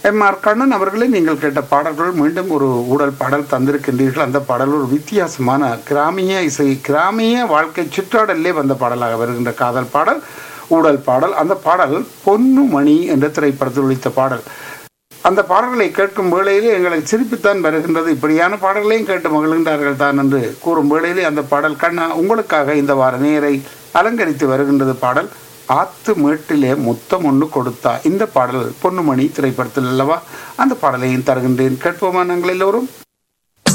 M R Kannan அவர்களே நீங்கள் கேட்ட பாடல்கள் மீண்டும் ஒரு ஊடல் பாடல் தந்திருக்கின்றீர்கள் அந்த பாடல் ஒரு வித்தியாசமான கிராமிய இசை கிராமிய வாழ்க்கை சுற்றாடலே வந்த பாடலாக வருகின்ற காதல் பாடல் ஊடல் பாடல் அந்த பாடல் பொன்னுமணி என்ற திரைப்படத்தில் ஒழித்த பாடல் அந்த பாடல்களை கேட்கும் வேளையிலே எங்களுக்கு சிரிப்புத்தான் வருகின்றது இப்படியான பாடல்களையும் கேட்டு மகிழ்கின்றார்கள் தான் என்று கூறும் வேளையிலே அந்த பாடல் கண்ணா உங்களுக்காக இந்த வார நேரை அலங்கரித்து வருகின்றது பாடல் ஆத்து மேட்டிலே முத்தம் ஒன்று கொடுத்தா இந்த பாடல் பொன்னுமணி திரைப்படத்தில் அல்லவா அந்த பாடலையும் தருகின்றேன் கேட்போமா நாங்கள் எல்லோரும்